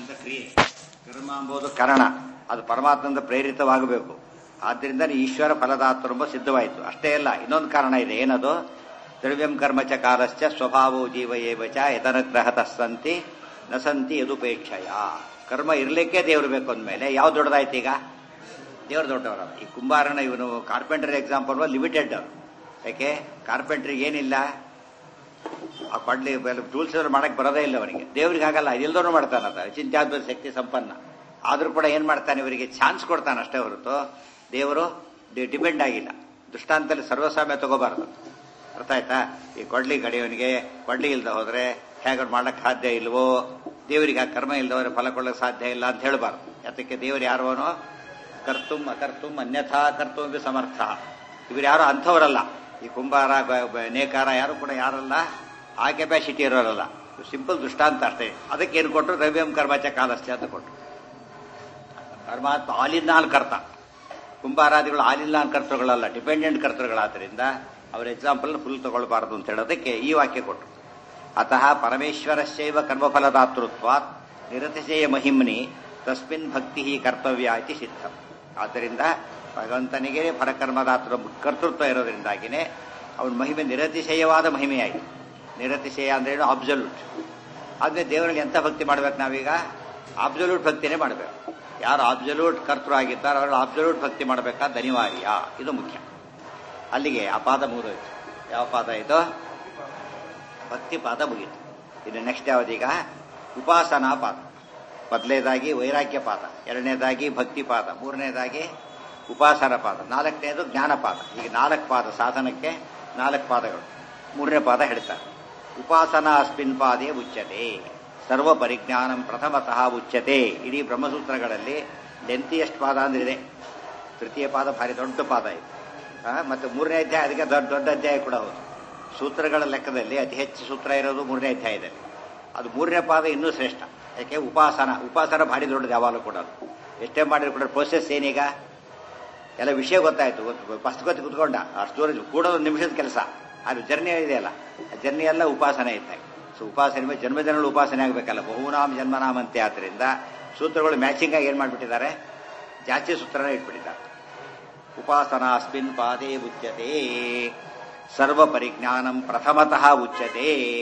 ಅಂತ ಕ್ರಿಯೆ ಕರ್ಮ ಎಂಬುದು ಕಾರಣ ಅದು ಪರಮಾತ್ಮದಿಂದ ಪ್ರೇರಿತವಾಗಬೇಕು ಆದ್ದರಿಂದ ಈಶ್ವರ ಫಲದಾತೃಂಬ ಸಿದ್ಧವಾಯಿತು ಅಷ್ಟೇ ಅಲ್ಲ ಇನ್ನೊಂದು ಕಾರಣ ಇದೆ ಏನದು ದ್ರವ್ಯಂ ಕರ್ಮ ಚ ಕಾಲಶ್ಚ ಸ್ವಭಾವೋ ಜೀವ ಏವ ಚ ಯತನಗ್ರಹತ ಸಂತಿ ನ ಸಂತಿ ಯದುಪೇಕ್ಷಯ ಕರ್ಮ ಇರಲಿಕ್ಕೆ ದೇವರು ಬೇಕು ಅಂದಮೇಲೆ ಯಾವ್ದು ದೊಡ್ಡದಾಯ್ತು ಈಗ ದೇವ್ರು ದೊಡ್ಡವರ ಈ ಕುಂಬಾರನ ಇವನು ಕಾರ್ಪೆಂಟರ್ ಎಕ್ಸಾಂಪಲ್ ಲಿಮಿಟೆಡ್ ಯಾಕೆ ಕಾರ್ಪೆಂಟ್ರಿಗೆ ಏನಿಲ್ಲ ಆ ಕೊಡ್ಲಿ ಟೂಲ್ಸ್ ಮಾಡಕ್ ಬರೋದೇ ಇಲ್ಲ ಅವನಿಗೆ ದೇವ್ರಿಗೆ ಆಗಲ್ಲ ಇಲ್ದವನು ಮಾಡ್ತಾನದ ಚಿಂತ್ಯಾದ್ಭುತ ಶಕ್ತಿ ಸಂಪನ್ನ ಆದ್ರೂ ಕೂಡ ಏನ್ ಮಾಡ್ತಾನೆ ಇವರಿಗೆ ಚಾನ್ಸ್ ಕೊಡ್ತಾನೆ ಅಷ್ಟೇ ಹೊರತು ದೇವರು ಡಿಪೆಂಡ್ ಆಗಿಲ್ಲ ದೃಷ್ಟಾಂತದಲ್ಲಿ ಸರ್ವಸ್ವಾಮ್ಯ ತಗೋಬಾರ್ದು ಅರ್ಥ ಆಯ್ತಾ ಈ ಕೊಡ್ಲಿ ಗಡಿಯವನಿಗೆ ಕೊಡ್ಲಿ ಇಲ್ದ ಹೋದ್ರೆ ಹೇಗೆ ಮಾಡಕ್ ಸಾಧ್ಯ ಇಲ್ವೋ ದೇವರಿಗೆ ಆ ಕರ್ಮ ಇಲ್ದವರೆ ಫಲ ಕೊಡಕ್ ಸಾಧ್ಯ ಇಲ್ಲ ಅಂತ ಹೇಳಬಾರ್ದು ಯಾತಕ್ಕೆ ದೇವರು ಯಾರೋನೋ ಕರ್ತುಂ ಅಕರ್ತುಂ ಅನ್ಯಥಾ ಕರ್ತುಂ ಸಮರ್ಥ ಇವರು ಯಾರು ಅಂಥವರಲ್ಲ ಈ ಕುಂಬಾರ ಬ- ಬ- ನೇಕಾರ ಯಾರು ಕೂಡ ಯಾರಲ್ಲ ಆ ಕೆಪಾಸಿಟಿ ಇರೋರಲ್ಲ ಸಿಂಪಲ್ ದೃಷ್ಟಾಂತ ಅಷ್ಟೇ ಅದಕ್ಕೆ ಏನು ಕೊಟ್ಟರು ರವ್ಯಂ ಕರ್ಮಚ ಕಾಲಸ್ಥೆ ಅಂತ ಕೊಟ್ಟರು ಪರಮಾತ್ಮ ಆಲಿನ್ನಾಲ್ ಕರ್ತ ಕುಂಬಾರಾದಿಗಳು ಆಲಿನ್ನಾಲ್ ಕರ್ತೃಗಳಲ್ಲ ಡಿಪೆಂಡೆಂಟ್ ಕರ್ತೃಗಳಾದ್ದರಿಂದ ಅವ್ರ ಎಕ್ಸಾಂಪಲ್ ಫುಲ್ ತಗೊಳ್ಬಾರದು ಅಂತ ಹೇಳೋದಕ್ಕೆ ಈ ವಾಕ್ಯ ಕೊಟ್ಟರು ಅತಃ ಪರಮೇಶ್ವರಸ್ಯೈವ ಕರ್ಮಫಲದಾತೃತ್ವಾತ್ ನಿರತಿಶಯ ಮಹಿಮ್ನಿ ತಸ್ಮಿನ್ ಭಕ್ತಿ ಕರ್ತವ್ಯ ಇತಿ ಸಿದ್ಧ ಆದ್ದರಿಂದ ಭಗವಂತನಿಗೆ ಫಲಕರ್ಮದಾತೃ ಕರ್ತೃತ್ವ ಇರೋದ್ರಿಂದಾಗಿನೇ ಅವನ ಮಹಿಮೆ ನಿರತಿಶಯವಾದ ಮಹಿಮೆಯಾಯಿತು ನಿರತಿಶಯ ಅಂದ್ರೆ ಏನು ಅಬ್ಸಲ್ಯೂಟ್ ಆದ್ರೆ ದೇವರಲ್ಲಿ ಎಂತ ಭಕ್ತಿ ಮಾಡ್ಬೇಕು ನಾವೀಗ ಅಬ್ಸಲ್ಯೂಟ್ ಭಕ್ತಿನೇ ಮಾಡಬೇಕು ಯಾರು ಅಬ್ಸಲ್ಯೂಟ್ ಕರ್ತೃ ಆಗಿದ್ದಾರೋ ಅವರಲ್ಲಿ ಅಬ್ಸಲ್ಯೂಟ್ ಭಕ್ತಿ ಮಾಡಬೇಕಾದ ಅನಿವಾರ್ಯ ಇದು ಮುಖ್ಯ ಅಲ್ಲಿಗೆ ಆ ಪಾದ ಮುಗಿದೋಯ್ತು ಯಾವ ಪಾದ ಇದು ಭಕ್ತಿ ಪಾದ ಮುಗೀತು ಇನ್ನು ನೆಕ್ಸ್ಟ್ ಯಾವ್ದೀಗ ಉಪಾಸನಾ ಪಾದ ಮೊದಲನೇದಾಗಿ ವೈರಾಗ್ಯ ಪಾದ ಎರಡನೇದಾಗಿ ಭಕ್ತಿ ಪಾದ ಮೂರನೇದಾಗಿ ಉಪಾಸನ ಪಾದ ನಾಲ್ಕನೇದು ಜ್ಞಾನ ಪಾದ ಈಗ ನಾಲ್ಕು ಪಾದ ಸಾಧನಕ್ಕೆ ನಾಲ್ಕು ಪಾದಗಳು ಮೂರನೇ ಪಾದ ಹೇಳ್ತಾರೆ ಉಪಾಸನಾ ಅಸ್ಮಿನ್ ಪಾದೇ ಉಚ್ಯತೆ ಸರ್ವ ಪರಿಜ್ಞಾನಂ ಪ್ರಥಮತಃ ಉಚ್ಯತೆ ಇಡೀ ಬ್ರಹ್ಮಸೂತ್ರಗಳಲ್ಲಿ ಲೆಂತಿಯಷ್ಟು ಪಾದ ಅಂದ್ರೆ ಇದೆ ತೃತೀಯ ಪಾದ ಭಾರಿ ದೊಡ್ಡ ಪಾದ ಇದೆ ಆ, ಮತ್ತೆ ಮೂರನೇ ಅಧ್ಯಾಯ ಅದಕ್ಕೆ ದೊಡ್ಡ ದೊಡ್ಡ ಅಧ್ಯಾಯ ಕೂಡ ಹೌದು ಸೂತ್ರಗಳ ಲೆಕ್ಕದಲ್ಲಿ ಅತಿ ಹೆಚ್ಚು ಸೂತ್ರ ಇರೋದು ಮೂರನೇ ಅಧ್ಯಾಯದಲ್ಲಿ ಅದು ಮೂರನೇ ಪಾದ ಇನ್ನೂ ಶ್ರೇಷ್ಠ ಯಾಕೆ ಉಪಾಸನ ಉಪಾಸನ ಭಾರಿ ದೊಡ್ಡದು ಯಾವಾಗಲೂ ಕೂಡ ಅದು. ಎಷ್ಟೇ ಮಾಡಿದ್ರು ಕೂಡ ಪ್ರೋಸೆಸ್ ಏನೀಗ ಎಲ್ಲ ವಿಷಯ ಗೊತ್ತಾಯ್ತು ಫಸ್ಟ್ ಗೊತ್ತು ಕುತ್ಕೊಂಡ ಅಷ್ಟು ದೂರ ಕೂಡೋದು ನಿಮಿಷದ ಕೆಲಸ ಅದು ಜರ್ನಿ ಇದೆಯಲ್ಲ ಆ ಜರ್ನಿ ಎಲ್ಲ ಉಪಾಸನೆ ಇದ್ದಾಗ ಸೊ ಉಪಾಸನೆ ಮೇಲೆ ಜನ್ಮ ಜನಗಳು ಉಪಾಸನೆ ಆಗಬೇಕಲ್ಲ ಬಹುನಾಮ ಜನ್ಮನಾಮಂತೆ ಆದ್ರಿಂದ ಸೂತ್ರಗಳು ಮ್ಯಾಚಿಂಗ್ ಆಗಿ ಏನ್ ಮಾಡ್ಬಿಟ್ಟಿದ್ದಾರೆ ಜಾಸ್ತಿ ಸೂತ್ರನ ಇಟ್ಬಿಟ್ಟಿದ್ದಾರೆ ಉಪಾಸನಾ ಅಸ್ಮಿನ್ ಪಾದೇ ಉಚ್ಯತೆ ಸರ್ವ ಪರಿಜ್ಞಾನಂ ಪ್ರಥಮತಃ ಉಚ್ಯತೆ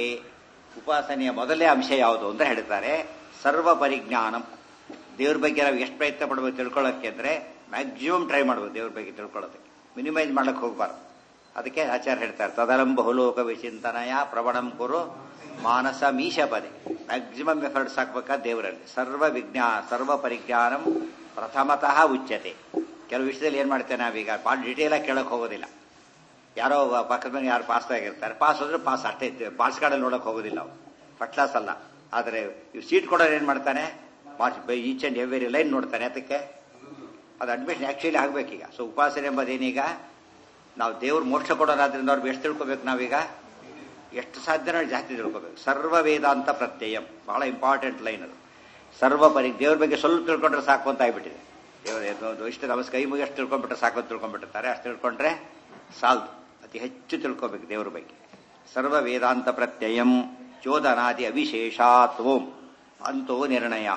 ಉಪಾಸನೆಯ ಮೊದಲೇ ಅಂಶ ಯಾವುದು ಅಂತ ಹೇಳ್ತಾರೆ ಸರ್ವ ಪರಿಜ್ಞಾನಂ ದೇವ್ರ ಬಗ್ಗೆ ನಾವು ಎಷ್ಟು ಪ್ರಯತ್ನ ಪಡ್ಬೇಕು ತಿಳ್ಕೊಳ್ಳೋಕೆ ಅಂದ್ರೆ ಮ್ಯಾಕ್ಸಿಮಮ್ ಟ್ರೈ ಮಾಡ್ಬೇಕು ದೇವ್ರ ಬಗ್ಗೆ ತಿಳ್ಕೊಳ್ಳೋದಕ್ಕೆ ಮಿನಿಮೈಸ್ ಮಾಡಕ್ ಹೋಗ್ಬಾರ್ದು ಅದಕ್ಕೆ ಆಚಾರ್ಯ ಹೇಳ್ತಾರೆ ತದಲಂ ಬಹುಲೋಕ ವಿಚಿಂತನಯ ಪ್ರವಣಂ ಕುರು ಮಾನಸ ಮೀಶ ಪದೆ ಮ್ಯಾಕ್ಸಿಮಮ್ ಎಫರ್ಟ್ಸ್ ಹಾಕ್ಬೇಕಾ ದೇವರಲ್ಲಿ ಸರ್ವ ವಿಜ್ಞಾ ಸರ್ವ ಪರಿಜ್ಞಾನಂ ಪ್ರಥಮತಃ ಉಚ್ಯತೆ ಕೆಲವು ವಿಷಯದಲ್ಲಿ ಏನ್ ಮಾಡ್ತೇವೆ ನಾವೀಗ ಭಾಳ ಡೀಟೇಲ್ ಆಗಿ ಕೇಳಕ್ ಹೋಗೋದಿಲ್ಲ ಯಾರೋ ಒಬ್ಬ ಪಕ್ಕದ ಮನೆ ಯಾರು ಪಾಸ್ ಆಗಿರ್ತಾರೆ ಪಾಸ್ ಹೋದ್ರೆ ಪಾಸ್ ಅಷ್ಟೇ ಪಾಸ್ ಕಾರ್ಡಲ್ಲಿ ನೋಡಕ್ ಹೋಗೋದಿಲ್ಲ ಅವ್ರು ಫಸ್ಟ್ ಕ್ಲಾಸ್ ಅಲ್ಲ ಆದ್ರೆ ಇವ್ ಸೀಟ್ ಕೊಡೋರು ಏನ್ ಮಾಡ್ತಾನೆ ಈಚ್ ಅಂಡ್ ಎವ್ರಿ ಲೈನ್ ನೋಡ್ತಾನೆ ಅದಕ್ಕೆ ಅದು ಅಡ್ಮಿಷನ್ ಆಕ್ಚುಲಿ ಆಗ್ಬೇಕೀಗ ಸೊ ಉಪಾಸನೆ ಎಂಬುದೇನೀಗ ನಾವು ದೇವ್ರ ಮೋಕ್ಷ ಕೊಡೋರಾದ್ರಿಂದ ಅವ್ರು ಎಷ್ಟು ತಿಳ್ಕೊಬೇಕು ನಾವೀಗ ಎಷ್ಟು ಸಾಧ್ಯನೋ ಅಷ್ಟು ಜಾಸ್ತಿ ತಿಳ್ಕೊಬೇಕು ಸರ್ವ ವೇದಾಂತ ಪ್ರತ್ಯಯಂ ಬಹಳ ಇಂಪಾರ್ಟೆಂಟ್ ಲೈನ್ ಅದು ಸರ್ವ ಪರಿ ದೇವ್ರ ಬಗ್ಗೆ ಸ್ವಲ್ಪ ತಿಳ್ಕೊಂಡ್ರೆ ಸಾಕು ಅಂತ ಆಗ್ಬಿಟ್ಟಿದೆ ದೇವ್ರ ಇಷ್ಟು ನಮಸ್ ಕೈ ಮುಗಿ ಎಷ್ಟು ತಿಳ್ಕೊಂಡ್ಬಿಟ್ರೆ ಸಾಕು ಅಂತ ತಿಳ್ಕೊಂಡ್ಬಿಟ್ಟಿರ್ತಾರೆ ಅಷ್ಟು ತಿಳ್ಕೊಂಡ್ರೆ ಸಾಲ್ದು ಅತಿ ಹೆಚ್ಚು ತಿಳ್ಕೊಬೇಕು ದೇವ್ರ ಬಗ್ಗೆ ಸರ್ವ ವೇದಾಂತ ಪ್ರತ್ಯಯಂ ಚೋದನಾದಿ ಅವಿಶೇಷಾತ್ ಓಂ ಅಂತೋ ನಿರ್ಣಯ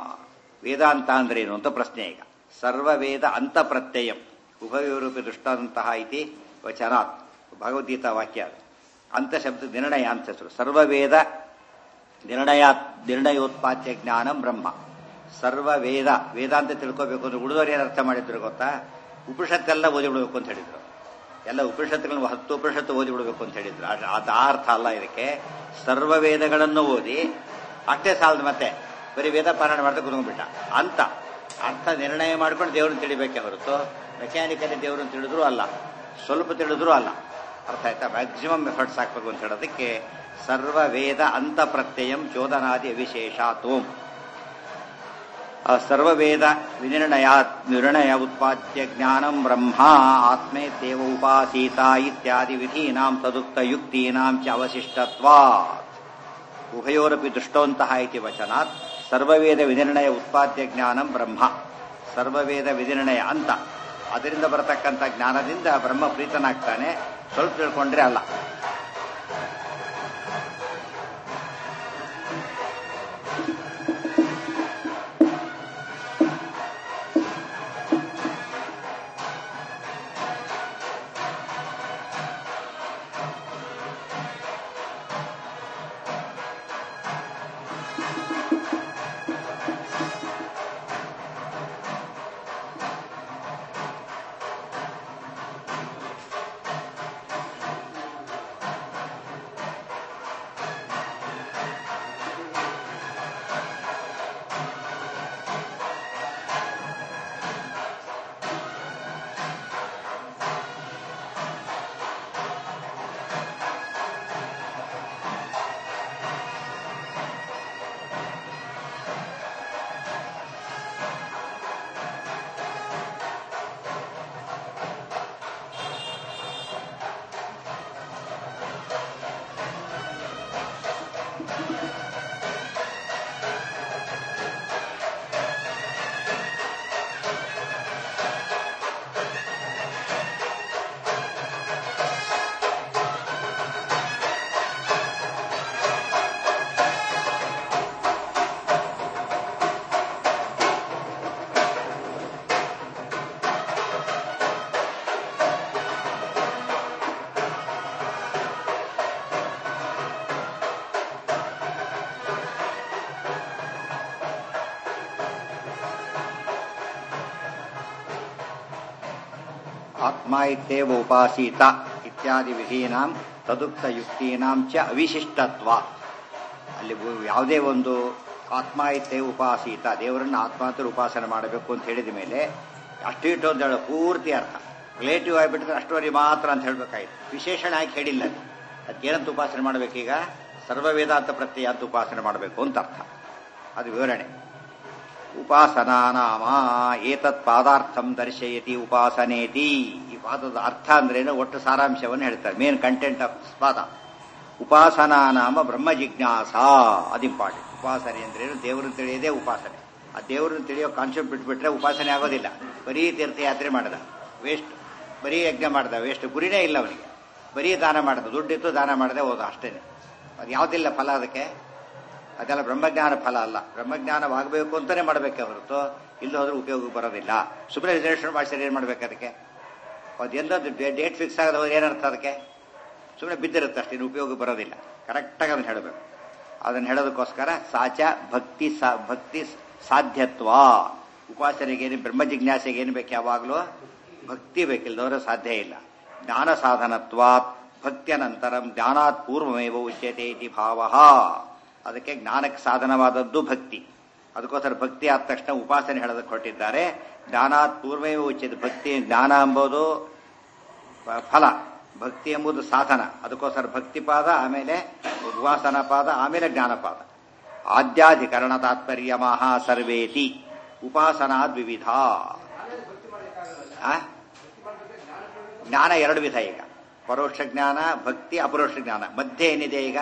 ವೇದಾಂತ ಅಂದ್ರೆ ಏನು ಅಂತ ಪ್ರಶ್ನೆ ಈಗ ಸರ್ವ ವೇದ ಅಂತ ಪ್ರತ್ಯಯಂ ಉಭಯರೂಪಿ ದೃಷ್ಟಾಂತಹ ಇತಿ ವಚನಾತ್ ಭಗವದ್ಗೀತಾ ವಾಕ್ಯ ಅದು. ಅಂತ ಶಬ್ದ ನಿರ್ಣಯ ಅಂತ ಹೆಸರು ಸರ್ವ ವೇದ ನಿರ್ಣಯ ನಿರ್ಣಯೋತ್ಪಾದ್ಯ ಜ್ಞಾನ ಬ್ರಹ್ಮ ಸರ್ವ ವೇದ ವೇದಾಂತ ತಿಳ್ಕೋಬೇಕು ಅಂದ್ರೆ ಉಳಿದವರು ಏನು ಅರ್ಥ ಮಾಡಿದ್ರು ಗೊತ್ತಾ ಉಪನಿಷತ್ತೆಲ್ಲ ಓದಿ ಬಿಡಬೇಕು ಅಂತ ಹೇಳಿದ್ರು ಎಲ್ಲ ಉಪನಿಷತ್ತುಗಳನ್ನು ಹತ್ತು ಉಪನಿಷತ್ತು ಓದಿ ಬಿಡಬೇಕು ಅಂತ ಹೇಳಿದ್ರು ಅದು ಅದು ಆ ಅರ್ಥ ಅಲ್ಲ ಇದಕ್ಕೆ ಸರ್ವ ವೇದಗಳನ್ನು ಓದಿ ಅಷ್ಟೇ ಸಾಲದು ಮತ್ತೆ ಬರೀ ವೇದ ಪಾರಾಯಣ ಮಾಡ್ತಾ ಕುತ್ಕೊಂಡ್ಬಿಟ್ಟ ಅಂತ ಅರ್ಥ ನಿರ್ಣಯ ಮಾಡ್ಕೊಂಡು ದೇವ್ರನ್ನ ತಿಳಿಬೇಕೆ ಹೊರತು ಮೆಕ್ಯಾನಿಕಲಿ ದೇವ್ರನ್ನ ತಿಳಿದ್ರು ಅಲ್ಲ ಸ್ವಲ್ಪ ತಿಳಿದ್ರು ಅಲ್ಲ ಅರ್ಥ ಆಯ್ತಾ ಮ್ಯಾಕ್ಸಿಮಮ್ ಎಫರ್ಟ್ಸ್ ಹಾಕ್ಬೇಕು ಅಂತ ಹೇಳೋದಕ್ಕೆ ಸರ್ವ ವೇದ ಅಂತ ಪ್ರತ್ಯಯಂ ಚೋದನಾದಿ ವಿಶೇಷಾತೋಂ ಸರ್ವ ವೇದ ವಿನಿರ್ಣಯ ನಿರ್ಣಯ ಉತ್ಪಾದ್ಯ ಜ್ಞಾನಂ ಬ್ರಹ್ಮ ಆತ್ಮೇ ದೇವ ಉಪಾಸೀತ ಇತ್ಯಾದಿ ವಿಧೀನಾಂ ತದುಕ್ತ ಯುಕ್ತೀನಾಂ ಚ ಅವಶಿಷ್ಟತ್ವಾತ್ ಉಭಯೋರಪಿ ದೃಷ್ಟೋಂತಹ ಇತಿ ವಚನಾತ್ ಸರ್ವವೇದ ವಿನಿರ್ಣಯ ಉತ್ಪಾದ್ಯ ಜ್ಞಾನಂ ಬ್ರಹ್ಮ ಸರ್ವವೇದ ವಿನಿರ್ಣಯ ಅಂತ ಅದರಿಂದ ಬರತಕ್ಕಂಥ ಜ್ಞಾನದಿಂದ ಬ್ರಹ್ಮ ಪ್ರೀತನಾಗ್ತಾನೆ ಸ್ವಲ್ಪ ತಿಳ್ಕೊಂಡ್ರೆ ಅಲ್ಲ ಆತ್ಮ ಇತ್ಯೇವ ಉಪಾಸೀತ ಇತ್ಯಾದಿ ವಿಧೀನಾಂ ತದುಕ್ತ ಯುಕ್ತೀನಾಂ ಚ ಅವಿಶಿಷ್ಟತ್ವ ಅಲ್ಲಿ ಉ- ಯಾವುದೇ ಒಂದು ಆತ್ಮ ಇತ್ಯೇವ ಉಪಾಸೀತ ದೇವರನ್ನ ಆತ್ಮ ಅಂತ ಉಪಾಸನೆ ಮಾಡಬೇಕು ಅಂತ ಹೇಳಿದ ಮೇಲೆ ಅಷ್ಟು ಇಟ್ಟು ಅಂತ ಹೇಳೋ ಪೂರ್ತಿ ಅರ್ಥ ರಿಲೇಟಿವ್ ಆಗಿಬಿಟ್ಟಿದ್ರೆ ಅಷ್ಟುವರೆಗೆ ಮಾತ್ರ ಅಂತ ಹೇಳ್ಬೇಕಾಯ್ತು ವಿಶೇಷಣ ಆಗಿ ಹೇಳಿಲ್ಲ ಅದು ಅದಕ್ಕೇನಂತ ಉಪಾಸನೆ ಮಾಡಬೇಕೀಗ ಸರ್ವ ವೇದಾಂತ ಪ್ರತ್ಯಯ ಅಂತ ಉಪಾಸನೆ ಮಾಡಬೇಕು ಅಂತ ಅರ್ಥ ಅದು ವಿವರಣೆ ಉಪಾಸನಾ ನಾಮ ಏತತ್ ಪಾದಾರ್ಥಂ ದರ್ಶಯತಿ ಉಪಾಸನೇತಿ ಈ ಪಾದದ ಅರ್ಥ ಅಂದ್ರೇನು ಒಟ್ಟು ಸಾರಾಂಶವನ್ನು ಹೇಳ್ತಾರೆ ಮೇನ್ ಕಂಟೆಂಟ್ ಆಫ್ ಪಾದ ಉಪಾಸನಾ ನಾಮ ಬ್ರಹ್ಮ ಜಿಜ್ಞಾಸ ಅದು ಇಂಪಾರ್ಟೆಂಟ್ ಉಪಾಸನೆ ಅಂದ್ರೇನು ದೇವರನ್ನು ತಿಳಿಯೋದೇ ಉಪಾಸನೆ ಆ ದೇವರನ್ನು ತಿಳಿಯೋ ಕಾನ್ಸೆಪ್ಟ್ ಬಿಟ್ಬಿಟ್ರೆ ಉಪಾಸನೆ ಆಗೋದಿಲ್ಲ ಬರೀ ತೀರ್ಥಯಾತ್ರೆ ಮಾಡಿದ ವೇಸ್ಟ್ ಬರೀ ಯಜ್ಞ ಮಾಡ್ದ ವೇಸ್ಟ್ ಗುರಿನೇ ಇಲ್ಲ ಅವನಿಗೆ ಬರೀ ದಾನ ಮಾಡ್ದ ದುಡ್ಡಿತ್ತು ದಾನ ಮಾಡದೆ ಹೋದ ಅಷ್ಟೇನೆ ಅದು ಯಾವುದಿಲ್ಲ ಫಲ ಅದಕ್ಕೆ ಅದೆಲ್ಲ ಬ್ರಹ್ಮಜ್ಞಾನ ಫಲ ಅಲ್ಲ ಬ್ರಹ್ಮಜ್ಞಾನವಾಗಬೇಕು ಅಂತಾನೆ ಮಾಡಬೇಕೆ ಹೊರತು ಇಲ್ಲಿ ಹೋದ್ರೆ ಉಪಯೋಗಕ್ಕೆ ಬರೋದಿಲ್ಲ ಸುಮ್ಮನೆ ರಿಸರ್ವೇಷನ್ ಮಾಡಿಸಿದ್ರೆ ಏನು ಮಾಡ್ಬೇಕು ಅದಕ್ಕೆ ಅದೆಲ್ಲದು ಡೇಟ್ ಫಿಕ್ಸ್ ಆಗದ ಹೋದ್ರೆ ಏನರ್ಥ ಅದಕ್ಕೆ ಸುಮ್ಮನೆ ಬಿದ್ದಿರುತ್ತೆ ಅಷ್ಟೇ ಇನ್ನು ಉಪಯೋಗ ಬರೋದಿಲ್ಲ ಕರೆಕ್ಟಾಗಿ ಅದನ್ನು ಹೇಳಬೇಕು ಅದನ್ನು ಹೇಳೋದಕ್ಕೋಸ್ಕರ ಸಾಚ ಭಕ್ತಿ ಸಾ- ಭಕ್ತಿ ಸಾಧ್ಯತ್ವ ಉಪಾಸನೆಗೇನು ಬ್ರಹ್ಮ ಜಿಜ್ಞಾಸೆಗೆ ಏನು ಬೇಕು ಯಾವಾಗಲೂ ಭಕ್ತಿ ಬೇಕಿಲ್ಲದವರೆ ಸಾಧ್ಯ ಇಲ್ಲ ಜ್ಞಾನ ಸಾಧನತ್ವಾತ್ ಭಕ್ತ್ಯನಂತರಂ ಜ್ಞಾನಾತ್ ಪೂರ್ವಮೇವ ಉಚ್ಯತೆ ಇತಿ ಭಾವ ಅದಕ್ಕೆ ಜ್ಞಾನಕ್ಕೆ ಸಾಧನವಾದದ್ದು ಭಕ್ತಿ ಅದಕ್ಕೋಸ್ಕರ ಭಕ್ತಿ ಆದ ತಕ್ಷಣ ಉಪಾಸನೆ ಹೇಳೋದಕ್ಕೆ ಹೊರಟಿದ್ದಾರೆ ಜ್ಞಾನಾತ್ ಪೂರ್ವಮೇವ ಉಚ್ಯತೆ ಭಕ್ತಿ ಜ್ಞಾನ ಎಂಬುದು ಪ- ಫಲ ಭಕ್ತಿ ಎಂಬುದು ಸಾಧನ ಅದಕ್ಕೋಸ್ಕರ ಭಕ್ತಿ ಪಾದ ಆಮೇಲೆ ಉಪಾಸನಾ ಪಾದ ಆಮೇಲೆ ಜ್ಞಾನಪಾದ ಆದ್ಯಾಧಿಕರಣ ತಾತ್ಪರ್ಯ ಮಹಾ ಸರ್ವೇತಿ ಉಪಾಸನಾ ದ್ವಿವಿಧ ಆ? ಜ್ಞಾನ ಎರಡು ವಿಧ ಈಗ ಪರೋಕ್ಷ ಜ್ಞಾನ ಭಕ್ತಿ ಅಪರೋಕ್ಷ ಜ್ಞಾನ ಮಧ್ಯೆ ಏನಿದೆ ಈಗ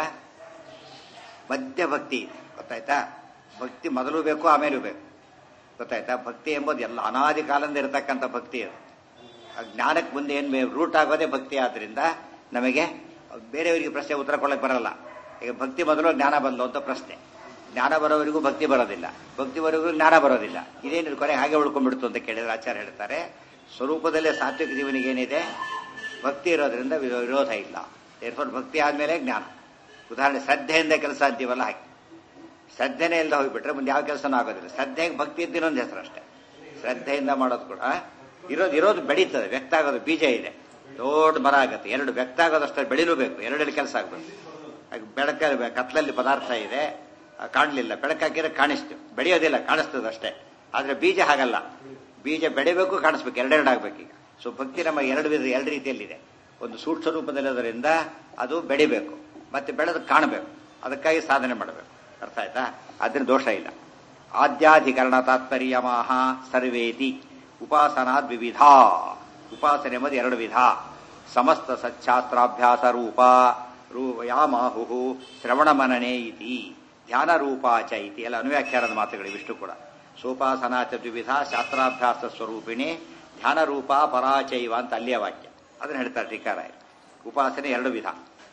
ಮಧ್ಯ ಭಕ್ತಿ ಇದೆ. ಗೊತ್ತಾಯ್ತಾ ಭಕ್ತಿ ಮೊದಲು ಬೇಕು ಆಮೇಲೂ ಬೇಕು ಗೊತ್ತಾಯ್ತಾ ಭಕ್ತಿ ಎಂಬುದು ಎಲ್ಲ ಅನಾದಿ ಕಾಲದಿಂದ ಇರತಕ್ಕಂಥ ಭಕ್ತಿ ಅದು ಆ ಜ್ಞಾನಕ್ಕೆ ಮುಂದೆ ಏನು ರೂಟ್ ಆಗೋದೇ ಭಕ್ತಿ ಆದ್ರಿಂದ ನಮಗೆ ಬೇರೆಯವರಿಗೆ ಪ್ರಶ್ನೆ ಉತ್ತರ ಕೊಡಕ್ಕೆ ಬರಲ್ಲ ಈಗ ಭಕ್ತಿ ಮೊದಲು ಜ್ಞಾನ ಬಂದು ಅಂತ ಪ್ರಶ್ನೆ ಜ್ಞಾನ ಬರೋವರೆಗೂ ಭಕ್ತಿ ಬರೋದಿಲ್ಲ ಭಕ್ತಿ ಬರೋವರೆಗೂ ಜ್ಞಾನ ಬರೋದಿಲ್ಲ ಇದೇನು ಕೊನೆ ಹಾಗೆ ಉಳ್ಕೊಂಡ್ಬಿಡ್ತು ಅಂತ ಕೇಳಿದ್ರೆ ಆಚಾರ್ಯ ಹೇಳ್ತಾರೆ ಸ್ವರೂಪದಲ್ಲೇ ಸಾತ್ವಿಕ ಜೀವನಿಗೆ ಏನಿದೆ ಭಕ್ತಿ ಇರೋದ್ರಿಂದ ವಿರೋ- ವಿರೋಧ ಇಲ್ಲ ಏರ್ಫೋರ್ ಭಕ್ತಿ ಆದ್ಮೇಲೆ ಜ್ಞಾನ ಉದಾಹರಣೆ ಶ್ರದ್ಧೆಯಿಂದ ಕೆಲಸ ಅಂತೀವಲ್ಲ ಹಾಗೆ ಶ್ರದ್ಧೆನೇ ಇಲ್ಲದೆ ಹೋಗ್ಬಿಟ್ರೆ ಮುಂದೆ ಯಾವ ಕೆಲಸನೂ ಆಗೋದಿಲ್ಲ ಶ್ರದ್ಧೆಗೆ ಭಕ್ತಿ ಇದ್ದು ಇನ್ನೊಂದು ಹೆಸರು ಅಷ್ಟೇ ಶ್ರದ್ಧೆಯಿಂದ ಮಾಡೋದು ಕೂಡ ಇರೋದು ಇರೋದು ಬೆಳೀತದೆ ವ್ಯಕ್ತ ಆಗೋದು ಬೀಜ ಇದೆ ದೊಡ್ಡ ಮರ ಆಗುತ್ತೆ ಎರಡು ವ್ಯಕ್ತ ಆಗೋದಷ್ಟೇ ಬೆಳಿಲೂಬೇಕು ಎರಡೆರಡು ಕೆಲಸ ಆಗ್ಬೇಕು ಹಾಗೆ ಬೆಳಕ ಕತ್ಲಲ್ಲಿ ಪದಾರ್ಥ ಇದೆ ಆ, ಕಾಣ್ಲಿಲ್ಲ ಬೆಳಕಾಕಿದ್ರೆ ಕಾಣಿಸ್ತು ಬೆಳೆಯೋದಿಲ್ಲ ಕಾಣಿಸ್ತದೆ ಅಷ್ಟೇ ಆದ್ರೆ ಬೀಜ ಹಾಗಲ್ಲ ಬೀಜ ಬೆಳಿಬೇಕು ಕಾಣಿಸ್ಬೇಕು ಎರಡೆರಡು ಆಗ್ಬೇಕೀಗ ಸೊ ಭಕ್ತಿ ನಮ್ಮ ಎರಡು ವಿಧ ಎರಡು ರೀತಿಯಲ್ಲಿದೆ ಒಂದು ಸೂಕ್ಷ್ಮ ರೂಪದಲ್ಲಿರೋದ್ರಿಂದ ಅದು ಬೆಳಿಬೇಕು ಮತ್ತೆ ಬೆಳೆದು ಕಾಣಬೇಕು ಅದಕ್ಕಾಗಿ ಸಾಧನೆ ಮಾಡಬೇಕು ಅರ್ಥ ಆಯ್ತಾ ಅದ್ರ ದೋಷ ಇಲ್ಲ ಆದ್ಯಾಧಿಕರಣ ತಾತ್ಪರ್ಯ ಮಾಹ ಸರ್ವೇತಿ ಉಪಾಸನಾ ದ್ವಿವಿಧ ಉಪಾಸನೆ ಎಂಬುದು ಎರಡು ವಿಧ ಸಮಸ್ತ ಸಚ್ಛಾಸ್ತ್ರಾಭ್ಯಾಸ ರೂಪ ರೂ- ಯಾಮಾಹು ಶ್ರವಣ ಮನನೆ ಇತಿ ಧ್ಯಾನ ರೂಪ ಚ ಇತಿ ಎಲ್ಲ ಅನುವ್ಯಾಖ್ಯಾನದ ಮಾತುಗಳು ಇವಿಷ್ಟು ಕೂಡ ಸೋಪಾಸನಾ ಚ ದ್ವಿವಿಧ ಶಾಸ್ತ್ರಾಭ್ಯಾಸ ಸ್ವರೂಪಿಣಿ ಧ್ಯಾನ ರೂಪ ಪರಾಚೈವ ಅಂತ ಅಲ್ಲಿಯ ವಾಕ್ಯ ಅದನ್ನ ಹೇಳ್ತಾರೆ ಟೀಕಾರಾಯ ಉಪಾಸನೆ ಎರಡು ವಿಧ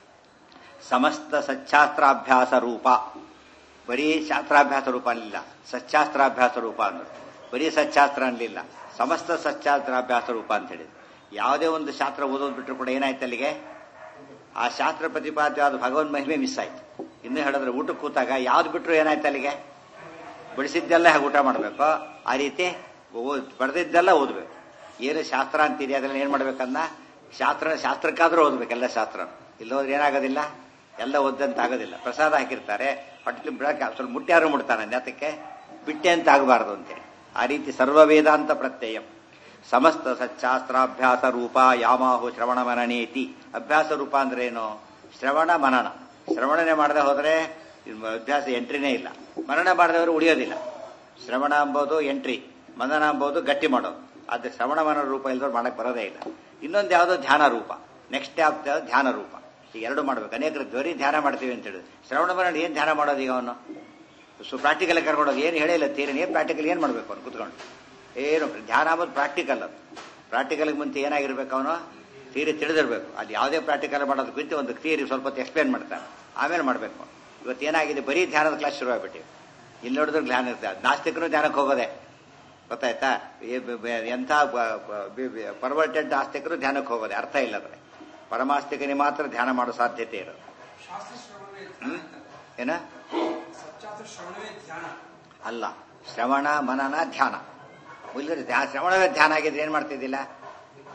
ಸಮಸ್ತ ಸಚ್ಛಾಸ್ತ್ರಾಭ್ಯಾಸ ರೂಪ ಬರೀ ಶಾಸ್ತ್ರಾಭ್ಯಾಸ ರೂಪ ಅಲ್ಲಿಲ್ಲ ಸಚ್ಚಾಸ್ತ್ರಾಭ್ಯಾಸ ರೂಪ ಅನ್ನೋದು ಬರೀ ಸಚ್ಚಾಸ್ತ್ರ ಅನ್ಲಿಲ್ಲ ಸಮಸ್ತ ಸಚ್ಚಾಸ್ತ್ರಾಭ್ಯಾಸ ರೂಪ ಅಂತ ಹೇಳಿದ್ರು ಯಾವುದೇ ಒಂದು ಶಾಸ್ತ್ರ ಓದೋದು ಬಿಟ್ಟರು ಕೂಡ ಏನಾಯ್ತು ಅಲ್ಲಿಗೆ ಆ ಶಾಸ್ತ್ರ ಪ್ರತಿಪಾದ್ಯವಾದ ಭಗವನ್ ಮಹಿಮೆ ಮಿಸ್ ಆಯ್ತು ಇನ್ನು ಹೇಳಿದ್ರೆ ಊಟಕ್ಕೆ ಕೂತಾಗ ಯಾವ್ದು ಬಿಟ್ಟರು ಏನಾಯ್ತು ಅಲ್ಲಿಗೆ ಬಡಿಸಿದ್ದೆಲ್ಲ ಹಾಗೆ ಊಟ ಮಾಡಬೇಕು ಆ ರೀತಿ ಓದ್ ಬಡ್ದಿದ್ದೆಲ್ಲ ಓದ್ಬೇಕು ಏನು ಶಾಸ್ತ್ರ ಅಂತಿದೆ ಅದನ್ನ ಏನ್ ಮಾಡ್ಬೇಕನ್ನ ಶಾಸ್ತ್ರ ಶಾಸ್ತ್ರಕ್ಕಾದ್ರೂ ಓದ್ಬೇಕು ಎಲ್ಲ ಶಾಸ್ತ್ರ ಇಲ್ಲಿ ಹೋದ್ರೆ ಏನಾಗೋದಿಲ್ಲ ಎಲ್ಲ ಓದಂತ ಆಗೋದಿಲ್ಲ ಪ್ರಸಾದ ಹಾಕಿರ್ತಾರೆ ಹೊಟ್ಟೆ ಬೆಳಕ ಸ್ವಲ್ಪ ಮುಟ್ಟ್ಯಾರು ಮುಡ್ತಾನೆ ಅದಕ್ಕೆ ಬಿಟ್ಟೆ ಅಂತ ಆಗಬಾರ್ದು ಅಂತೇಳಿ ಆ ರೀತಿ ಸರ್ವ ವೇದಾಂತ ಪ್ರತ್ಯಯ ಸಮಸ್ತ ಸಚ್ಚಾಸ್ತ್ರಾಭ್ಯಾಸ ರೂಪ ಯಾಮಾಹು ಶ್ರವಣ ಮನನೇತಿ ಅಭ್ಯಾಸ ರೂಪ ಅಂದ್ರೆ ಏನು ಶ್ರವಣ ಮನನ ಶ್ರವಣನೆ ಮಾಡದೆ ಹೋದ್ರೆ ಇನ್ನು ಅಭ್ಯಾಸ ಎಂಟ್ರಿನೇ ಇಲ್ಲ ಮನನ ಮಾಡಿದವರು ಉಳಿಯೋದಿಲ್ಲ ಶ್ರವಣ ಎಂಬುದು ಎಂಟ್ರಿ ಮನನ ಎಂಬುದು ಗಟ್ಟಿ ಮಾಡೋದು ಆದ್ರೆ ಶ್ರವಣ ಮನನ ರೂಪ ಇಲ್ದವ್ರು ಮಾಡಕ್ ಬರೋದೇ ಇಲ್ಲ ಇನ್ನೊಂದು ಯಾವುದೋ ಧ್ಯಾನ ರೂಪ ನೆಕ್ಸ್ಟ್ ಆಗ್ತದೆ ಧ್ಯಾನ ರೂಪ ಈ ಎರಡು ಮಾಡ್ಬೇಕು ಅನೇಕರು ಧ್ವರಿ ಧ್ಯಾನ ಮಾಡ್ತೀವಿ ಅಂತ ಹೇಳಿದ್ರು ಶ್ರವಣ ಮನನ ಏನ್ ಧ್ಯಾನ ಮಾಡೋದು ಈಗ ಅವನು ಸೊ ಪ್ರಾಕ್ಟಿಕಲ್ ಕರ್ಕೊಂಡೋದು ಏನು ಹೇಳಿಲ್ಲ ತೀರಿ ಏನು ಪ್ರಾಕ್ಟಿಕಲ್ ಏನು ಮಾಡ್ಬೇಕು ಅವನು ಕುತ್ಕೊಂಡು ಏನು ಧ್ಯಾನ ಅಂಬೋದು ಪ್ರಾಕ್ಟಿಕಲ್ ಅದು ಪ್ರಾಕ್ಟಿಕಲ್ಗೆ ಮುಂಚೆ ಏನಾಗಿರ್ಬೇಕು ಅವನು ಥಿಯರಿ ತಿಳಿದಿರ್ಬೇಕು ಅಲ್ಲಿ ಯಾವುದೇ ಪ್ರಾಕ್ಟಿಕಲ್ ಮಾಡೋದು ಕುರಿತು ಒಂದು ಥಿಯರಿ ಸ್ವಲ್ಪ ಹೊತ್ತು ಎಕ್ಸ್ಪ್ಲೇನ್ ಮಾಡ್ತಾನೆ ಆಮೇಲೆ ಮಾಡಬೇಕು ಇವತ್ತು ಏನಾಗಿದೆ ಬರೀ ಧ್ಯಾನದ ಕ್ಲಾಸ್ ಶುರು ಆಗ್ಬಿಟ್ಟಿವಿ ಇಲ್ಲಿ ನೋಡಿದ್ರೆ ಧ್ಯಾನ ಇರ್ತದೆ ನಾಸ್ತಿಕರು ಧ್ಯಾನಕ್ಕೆ ಹೋಗೋದೆ ಗೊತ್ತಾಯ್ತಾ ಈ ಬ- ಬ- ಎಂಥ ಪರ್ವರ್ಟೆಡ್ ಆಸ್ತಿಕರು ಧ್ಯಾನಕ್ಕೆ ಹೋಗೋದೆ ಅರ್ಥ ಇಲ್ಲ ಅದ್ರೆ ಪರಮಾಸ್ತಿಕನಿಗೆ ಮಾತ್ರ ಧ್ಯಾನ ಮಾಡೋ ಸಾಧ್ಯತೆ ಇರೋದು ಶಾಸ್ತ್ರ ಶ್ರವಣವೇ ಹ್ಮ್ ಏನ ಸಚ್ಚಾಸ್ತ್ರ ಶ್ರವಣವೇ ಧ್ಯಾನ ಅಲ್ಲ ಶ್ರವಣ ಮನನ ಧ್ಯಾನ ಇಲ್ಲದ್ರೆ ಧ್ಯಾನ ಶ್ರವಣವೇ ಧ್ಯಾನ ಆಗಿದ್ರೆ ಏನ್ ಮಾಡ್ತಿದ್ದಿಲ್ಲ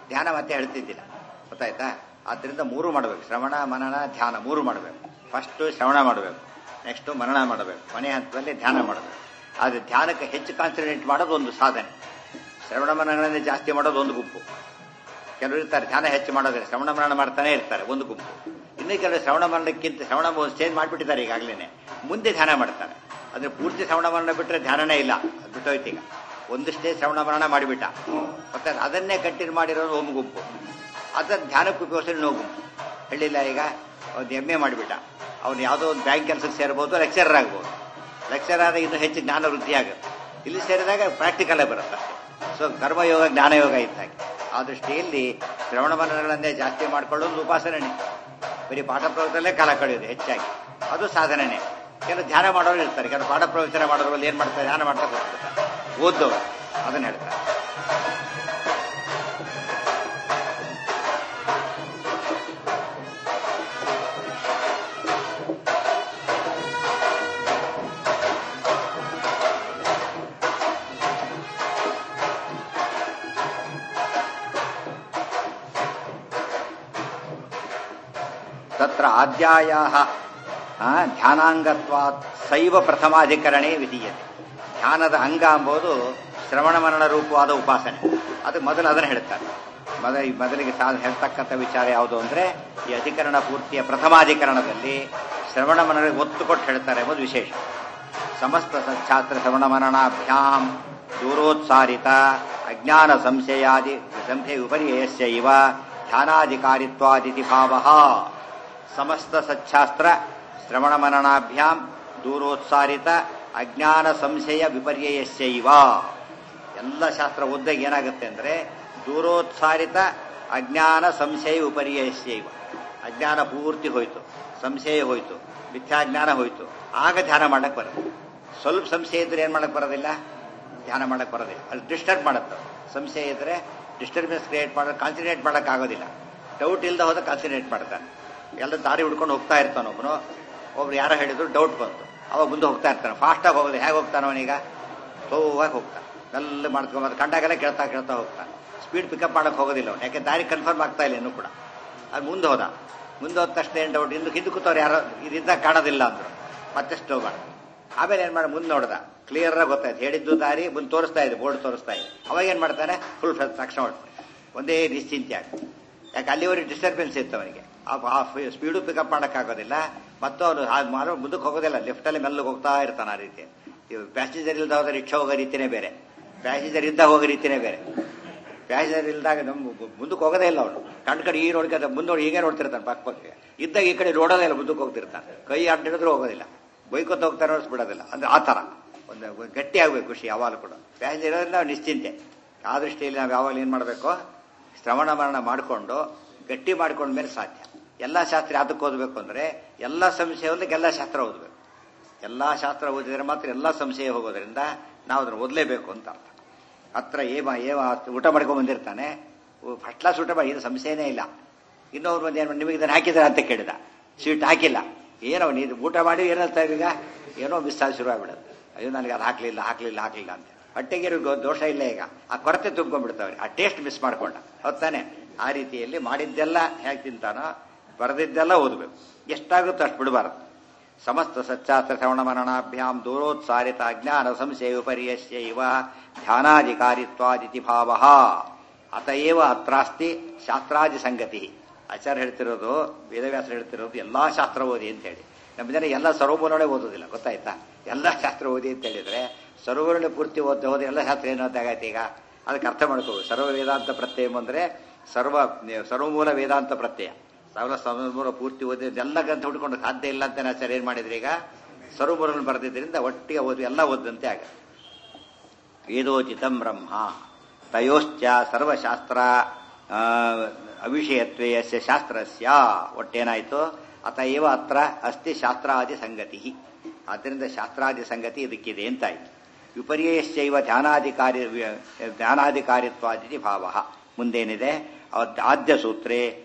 ಧ್ಯಾನ ಮತ್ತೆ ಹೇಳ್ತಿದ್ದಿಲ್ಲ ಗೊತ್ತಾಯ್ತಾ ಆದ್ದರಿಂದ ಮೂರು ಮಾಡಬೇಕು ಶ್ರವಣ ಮನನ ಧ್ಯಾನ ಮೂರು ಮಾಡಬೇಕು ಫಸ್ಟ್ ಶ್ರವಣ ಮಾಡಬೇಕು ನೆಕ್ಸ್ಟ್ ಮನನ ಮಾಡಬೇಕು ಕೊನೆ ಹಂತದಲ್ಲಿ ಧ್ಯಾನ ಮಾಡಬೇಕು ಆದರೆ ಧ್ಯಾನಕ್ಕೆ ಹೆಚ್ಚು ಕಾನ್ಸಂಟ್ರೇಟ್ ಮಾಡೋದು ಒಂದು ಸಾಧನೆ ಶ್ರವಣ ಮನನಗಳನ್ನೇ ಜಾಸ್ತಿ ಮಾಡೋದು ಒಂದು ಗುಂಪು ಕೆಲವರು ಇರ್ತಾರೆ ಧ್ಯಾನ ಹೆಚ್ಚು ಮಾಡೋದಿಲ್ಲ ಶ್ರವಣ ಮರಣ ಮಾಡ್ತಾನೆ ಇರ್ತಾರೆ ಒಂದು ಗುಂಪು ಇನ್ನೂ ಕೆಲವರು ಶ್ರವಣ ಮರಣಕ್ಕಿಂತ ಶ್ರವಣ ಚೇಂಜ್ ಮಾಡಿಬಿಟ್ಟಿದ್ದಾರೆ ಈಗಾಗಲೇ ಮುಂದೆ ಧ್ಯಾನ ಮಾಡ್ತಾರೆ ಅಂದ್ರೆ ಪೂರ್ತಿ ಶ್ರವಣ ಮರಣ ಬಿಟ್ಟರೆ ಧ್ಯಾನನೇ ಇಲ್ಲ ಅದು ಬಿಟ್ಟೋಯ್ತು ಈಗ ಒಂದಷ್ಟೇ ಶ್ರವಣ ಮರಣ ಮಾಡಿಬಿಟ್ಟ ಮತ್ತೆ ಅದನ್ನೇ ಕಂಟಿನ್ಯೂ ಮಾಡಿರೋದು ಒಂದು ಗುಂಪು ಅದನ್ನ ಧ್ಯಾನಕ್ಕೆ ಉಪಯೋಗಿಸೋದು ಇನ್ನೊಂದು ಗುಂಪು ಹೇಳಿಲ್ಲ ಈಗ ಒಂದು ಎಮ್ ಎ ಮಾಡಿಬಿಟ್ಟ ಅವ್ನು ಯಾವುದೋ ಒಂದು ಬ್ಯಾಂಕ್ ಕೆಲಸಕ್ಕೆ ಸೇರ್ಬೋದು ಲೆಕ್ಚರರ್ ಆಗ್ಬೋದು ಲೆಕ್ಚರ್ ಆದಾಗ ಇನ್ನೂ ಹೆಚ್ಚು ಜ್ಞಾನ ವೃದ್ಧಿ ಆಗುತ್ತೆ ಇಲ್ಲಿ ಸೇರಿದಾಗ ಪ್ರಾಕ್ಟಿಕಲೇ ಬರುತ್ತೆ ಸೊ ಕರ್ಮಯೋಗ ಜ್ಞಾನಯೋಗ ಇದ್ದಾಗೆ ಆ ದೃಷ್ಟಿಯಲ್ಲಿ ಶ್ರವಣ ಮನನಗಳನ್ನೇ ಜಾಸ್ತಿ ಮಾಡ್ಕೊಳ್ಳೋದು ಉಪಾಸನೆ ಬರೀ ಪಾಠ ಪ್ರವಚನಲ್ಲೇ ಕಾಲ ಕಳೆಯೋದು ಹೆಚ್ಚಾಗಿ ಅದು ಸಾಧನೆನೇ ಕೆಲವು ಧ್ಯಾನ ಮಾಡೋರು ಇರ್ತಾರೆ ಕೆಲವು ಪಾಠ ಪ್ರವಚನ ಮಾಡೋದ್ರಲ್ಲಿ ಏನ್ ಮಾಡ್ತಾರೆ ಧ್ಯಾನ ಮಾಡ್ತಾ ಕೂತ್ಬಿಡ್ತಾರೆ ಓದ್ದವ್ರು ಅದನ್ನ ಹೇಳ್ತಾರೆ ತತ್ರ ಆದ್ಯಾಯ ಧ್ಯಾನಾಂಗತ್ವಾತ್ ಸೈವ ಪ್ರಥಮಾಧಿಕರಣೆ ವಿಧೀಯತೆ ಧ್ಯಾನದ ಅಂಗ ಎಂಬುದು ಶ್ರವಣ ಮರಣ ರೂಪವಾದ ಉಪಾಸನೆ ಅದು ಮೊದಲು ಅದನ್ನು ಹೇಳ್ತಾರೆ ಮೊದಲ ಮೊದಲಿಗೆ ಸಾಧ ಹೇಳ್ತಕ್ಕಂಥ ವಿಚಾರ ಯಾವುದು ಅಂದ್ರೆ ಈ ಅಧಿಕರಣ ಪೂರ್ತಿಯ ಪ್ರಥಮಾಧಿಕರಣದಲ್ಲಿ ಶ್ರವಣ ಮನನ ಒತ್ತು ಕೊಟ್ಟು ಹೇಳ್ತಾರೆ ಎಂಬುದು ವಿಶೇಷ ಸಮಸ್ತ ಸಚ್ಛಾಸ್ತ್ರ ಶ್ರವಣ ಮರಣಾಭ್ಯಾಂ ದೂರೋತ್ಸಾರಿತ ಅಜ್ಞಾನ ಸಂಶಯಾದಿ ಸಂಶಯ ವಿಪರ್ಯಯಸ್ಯ ಇವ ಧ್ಯಾನಾಧಿಕಾರಿತ್ವಾದಿತಿ ಭಾವ ಸಮಸ್ತ ಸಚ್ಛಾಸ್ತ್ರ ಶ್ರವಣ ಮನನಾಭ್ಯಾಂ ದೂರೋತ್ಸಾರಿತ ಅಜ್ಞಾನ ಸಂಶಯ ವಿಪರ್ಯಯಸ್ಯ ಇವ ಎಲ್ಲ ಶಾಸ್ತ್ರ ಓದ್ದಾಗ ಏನಾಗುತ್ತೆ ಅಂದ್ರೆ ದೂರೋತ್ಸಾರಿತ ಅಜ್ಞಾನ ಸಂಶಯ ವಿಪರ್ಯಯಸ್ಯ ಇವ ಅಜ್ಞಾನ ಪೂರ್ತಿ ಹೋಯ್ತು ಸಂಶಯ ಹೋಯ್ತು ಮಿಥ್ಯಾಜ್ಞಾನ ಹೋಯ್ತು ಆಗ ಧ್ಯಾನ ಮಾಡಕ್ ಬರುತ್ತೆ ಸ್ವಲ್ಪ ಸಂಶಯ ಇದ್ರೆ ಏನ್ ಮಾಡಕ್ ಬರೋದಿಲ್ಲ ಧ್ಯಾನ ಮಾಡಕ್ ಬರೋದಿಲ್ಲ ಅದು ಡಿಸ್ಟರ್ಬ್ ಮಾಡುತ್ತೆ ಸಂಶಯ ಇದ್ರೆ ಡಿಸ್ಟರ್ಬೆನ್ಸ್ ಕ್ರಿಯೇಟ್ ಮಾಡೋದು ಕಾನ್ಸಂಟ್ರೇಟ್ ಮಾಡಕ್ ಆಗೋದಿಲ್ಲ ಡೌಟ್ ಇಲ್ಲದ ಹೋದ ಕಾನ್ಸಂಟ್ರೇಟ್ ಮಾಡ್ತಾನೆ ಎಲ್ಲ ದಾರಿ ಹುಡ್ಕೊಂಡು ಹೋಗ್ತಾ ಇರ್ತಾನ ಒಬ್ಬನು ಒಬ್ರು ಯಾರೋ ಹೇಳಿದ್ರು ಡೌಟ್ ಬಂತು ಅವಾಗ ಮುಂದೆ ಹೋಗ್ತಾ ಇರ್ತಾನೆ ಫಾಸ್ಟಾಗಿ ಹೋಗೋದು ಹೇಗೆ ಹೋಗ್ತಾನೆ ಅವನೀಗ ಸ್ಲೋವಾಗಿ ಹೋಗ್ತಾನೆ ಮೆಲ್ಲ ಮಾಡ್ಕೊಂಡು ಕಂಡಾಗೆಲ್ಲ ಕೇಳ್ತಾ ಕೇಳ್ತಾ ಹೋಗ್ತಾನೆ ಸ್ಪೀಡ್ ಪಿಕಪ್ ಮಾಡಕ್ ಹೋಗೋದಿಲ್ಲ ಅವನು ಯಾಕೆ ದಾರಿ ಕನ್ಫರ್ಮ್ ಆಗ್ತಾ ಇಲ್ಲ ಇನ್ನೂ ಕೂಡ ಅದು ಮುಂದೆ ಹೋದ ಮುಂದೆ ಹೋದ ತಕ್ಷಣ ಏನು ಡೌಟ್ ಇನ್ನು ಹಿಂದೆ ಕೂತವ್ರು ಯಾರೋ ಇದಿದ್ದಾಗ ಕಾಣೋದಿಲ್ಲ ಅಂದ್ರು ಮತ್ತೆ ಸ್ಟೋ ಮಾಡ ಆಮೇಲೆ ಏನ್ ಮಾಡಿ ಮುಂದೆ ನೋಡ್ದ ಕ್ಲಿಯರ್ ಆಗಿ ಗೊತ್ತಾಯ್ತು ಹೇಳಿದ್ದು ದಾರಿ ಮುಂದೆ ತೋರಿಸ್ತಾ ಇದೆ ಬೋರ್ಡ್ ತೋರಿಸ್ತಾ ಇದೆ ಅವಾಗ ಏನ್ ಮಾಡ್ತಾನೆ ಫುಲ್ ತಕ್ಷಣ ಹೊಡ್ತಾನೆ ಒಂದೇ ನಿಶ್ಚಿಂತೆ ಆಗ ಯಾಕೆ ಅಲ್ಲಿವರೆಗೆ ಡಿಸ್ಟರ್ಬೆನ್ಸ್ ಇತ್ತು ಅವನಿಗೆ ಆ ಸ್ಪೀಡು ಪಿಕಪ್ ಮಾಡೋಕ್ಕಾಗೋದಿಲ್ಲ ಮತ್ತು ಅವನು ಮುಂದಕ್ಕೆ ಹೋಗೋದಿಲ್ಲ ಲೆಫ್ಟಲ್ಲಿ ಮೆಲ್ಲಗೆ ಹೋಗ್ತಾ ಇರ್ತಾನೆ ಆ ರೀತಿ ಪ್ಯಾಸೆಂಜರ್ ಇಲ್ದ ಹೋದ ರಿಕ್ಷಾ ಹೋಗೋ ರೀತಿನೇ ಬೇರೆ ಪ್ಯಾಸೆಂಜರ್ ಇದ್ದ ಹೋಗೋ ರೀತಿನೇ ಬೇರೆ ಪ್ಯಾಸೆಂಜರ್ ಇಲ್ದಾಗ ನಮ್ ಮುಂದಕ್ಕೆ ಹೋಗೋದೇ ಇಲ್ಲ ಅವನು ಕಣ್ ಕಡೆ ಈ ನೋಡ್ಕೊಂತ ಮುಂದೆ ನೋಡಿ ಹೀಗೆ ನೋಡ್ತಿರ್ತಾನೆ ಪಕ್ಕ ಪಕ್ಕ ಇದ್ದಾಗ ಈ ಕಡೆ ನೋಡೋದೇ ಇಲ್ಲ ಮುಂದಕ್ಕೆ ಹೋಗ್ತಿರ್ತಾನೆ ಕೈ ಅಡ್ಡಿಡಿದ್ರು ಹೋಗೋದಿಲ್ಲ ಬೈಕೊತ್ತ ಹೋಗ್ತಾನೆ ಬಿಡೋದಿಲ್ಲ ಅಂದ್ರೆ ಆ ಥರ ಒಂದು ಗಟ್ಟಿ ಆಗ್ಬೇಕು ಖುಷಿ ಯಾವಾಗಲೂ ಕೂಡ ಪ್ಯಾಸೆಂಜರ್ ಇರೋದ್ರಿಂದ ನಾವು ನಿಶ್ಚಿಂತೆ ಆ ದೃಷ್ಟಿಯಲ್ಲಿ ನಾವು ಯಾವಾಗ ಏನ್ ಮಾಡಬೇಕು ಶ್ರವಣ ಮರಣ ಮಾಡಿಕೊಂಡು ಗಟ್ಟಿ ಮಾಡ್ಕೊಂಡ ಮೇಲೆ ಸಾಧ್ಯ ಎಲ್ಲಾ ಶಾಸ್ತ್ರ ಯಾತಕ್ಕೆ ಓದಬೇಕು ಅಂದ್ರೆ ಎಲ್ಲಾ ಸಂಶಯ ಓದಲಿಕ್ಕೆ ಎಲ್ಲಾ ಶಾಸ್ತ್ರ ಓದಬೇಕು ಎಲ್ಲಾ ಶಾಸ್ತ್ರ ಓದಿದ್ರೆ ಮಾತ್ರ ಎಲ್ಲಾ ಸಂಶಯ ಹೋಗೋದ್ರಿಂದ ನಾವು ಅದನ್ನು ಓದಲೇಬೇಕು ಅಂತ ಅರ್ಥ ಹತ್ರ ಏಮ ಏಮ ಊಟ ಮಾಡ್ಕೊಂಡ್ ಬಂದಿರ್ತಾನೆ ಫಸ್ಟ್ ಕ್ಲಾಸ್ ಊಟ ಮಾಡಿ ಇದು ಸಂಶಯನೇ ಇಲ್ಲ ಇನ್ನೊಬ್ರು ಬಂದು ಏನು ನಿಮಗೆ ಇದನ್ನು ಹಾಕಿದ್ರೆ ಅಂತ ಕೇಳಿದ ಸ್ವೀಟ್ ಹಾಕಿಲ್ಲ ಏನೋ ನೀನು ಊಟ ಮಾಡಿ ಏನಂತ ಈಗ ಏನೋ ಮಿಸ್ ಆಗಿ ಶುರು ಆಗ್ಬಿಡೋದು ಅಯ್ಯೋ ನನಗೆ ಅದು ಹಾಕ್ಲಿಲ್ಲ ಹಾಕ್ಲಿಲ್ಲ ಹಾಕ್ಲಿಲ್ಲ ಅಂತ ಹೊಟ್ಟೆಗೆ ದೋಷ ಇಲ್ಲ ಈಗ ಆ ಕೊರತೆ ತುಂಬ್ಕೊಂಡ್ಬಿಡ್ತಾವ್ರಿ ಆ ಟೇಸ್ಟ್ ಮಿಸ್ ಮಾಡ್ಕೊಂಡ ಹೊತ್ತಾನೆ ಆ ರೀತಿಯಲ್ಲಿ ಮಾಡಿದ್ದೆಲ್ಲ ಹೇಗೆ ತಿಂತಾನೋ ಬರೆದಿದ್ದೆಲ್ಲ ಓದಬೇಕು ಎಷ್ಟಾಗುತ್ತೋ ಅಷ್ಟು ಬಿಡಬಾರದು ಸಮಸ್ತ ಸಚ್ಚಾಸ್ತ್ರ ಶ್ರವಣ ಮರಣಾಭ್ಯಾಂ ದೂರೋತ್ಸಾರಿತ ಅಜ್ಞಾನ ಸಂಶಯ ವಿಪರ್ಯಸ್ಯ ಇವ ಧ್ಯಾನಾಧಿಕಾರಿತ್ವಾದಿತಿ ಭಾವ ಅತಏವ ಅತ್ರಾಸ್ತಿ ಶಾಸ್ತ್ರಾದಿ ಸಂಗತಿ ಆಚಾರ್ಯ ಹೇಳ್ತಿರೋದು ವೇದವ್ಯಾಸರು ಹೇಳ್ತಿರೋದು ಎಲ್ಲಾ ಶಾಸ್ತ್ರ ಓದಿ ಅಂತ ಹೇಳಿ ನಮ್ಮ ಜನ ಎಲ್ಲ ಸರ್ವಮೂಲನೆ ಓದೋದಿಲ್ಲ ಗೊತ್ತಾಯ್ತಾ ಎಲ್ಲ ಶಾಸ್ತ್ರ ಓದಿ ಅಂತ ಹೇಳಿದ್ರೆ ಸರ್ವಮೂಲನೆ ಪೂರ್ತಿ ಓದಿ ಹೋದ್ರೆ ಎಲ್ಲ ಶಾಸ್ತ್ರ ಏನು ಆಗಾಯ್ತು ಈಗ ಅದಕ್ಕೆ ಅರ್ಥ ಮಾಡ್ಕೋಬೇಕು ಸರ್ವ ವೇದಾಂತ ಪ್ರತ್ಯಯ ಅಂದ್ರೆ ಸರ್ವ ಸರ್ವಮೂಲ ವೇದಾಂತ ಪ್ರತ್ಯಯ ಸಾವಿರ ಸರ್ವಮೂಲ ಪೂರ್ತಿ ಓದಿ ಎಲ್ಲ ಗ್ರಂಥ ಹುಡ್ಕೊಂಡು ಸಾಧ್ಯ ಇಲ್ಲ ಅಂತ ಆಚಾರ್ಯ ಏನ್ ಮಾಡಿದ್ರಿ ಈಗ ಸರ್ವಮೂಲ ಬರೆದಿದ್ದರಿಂದ ಒಟ್ಟಿಗೆ ಓದಿ ಎಲ್ಲ ಓದಂತೆ ಆಗ ವೇದೋಚಿತಂ ಬ್ರಹ್ಮ ತಯೋಶ್ಚ ಸರ್ವಶಾಸ್ತ್ರ ಅವಿಷಯತ್ವೇ ಯಸ್ಯ ಶಾಸ್ತ್ರಸ್ಯ ಒಟ್ಟೇನಾಯ್ತು ಅತಏವ ಅತ್ರ ಅಸ್ತಿ ಶಾಸ್ತ್ರಾದಿ ಸಂಗತಿ ಆದ್ದರಿಂದ ಶಾಸ್ತ್ರಾದಿ ಸಂಗತಿ ಇದಕ್ಕಿದೆ ಅಂತಾಯ್ತು ವಿಪರ್ಯಶ್ಚೈವ ಧ್ಯಾನಾಧಿಕಾರಿ ಧ್ಯಾನಾಧಿಕಾರಿತ್ವಾದಿ ಭಾವ ಮುಂದೇನಿದೆ ಆದ್ಯ ಸೂತ್ರೇ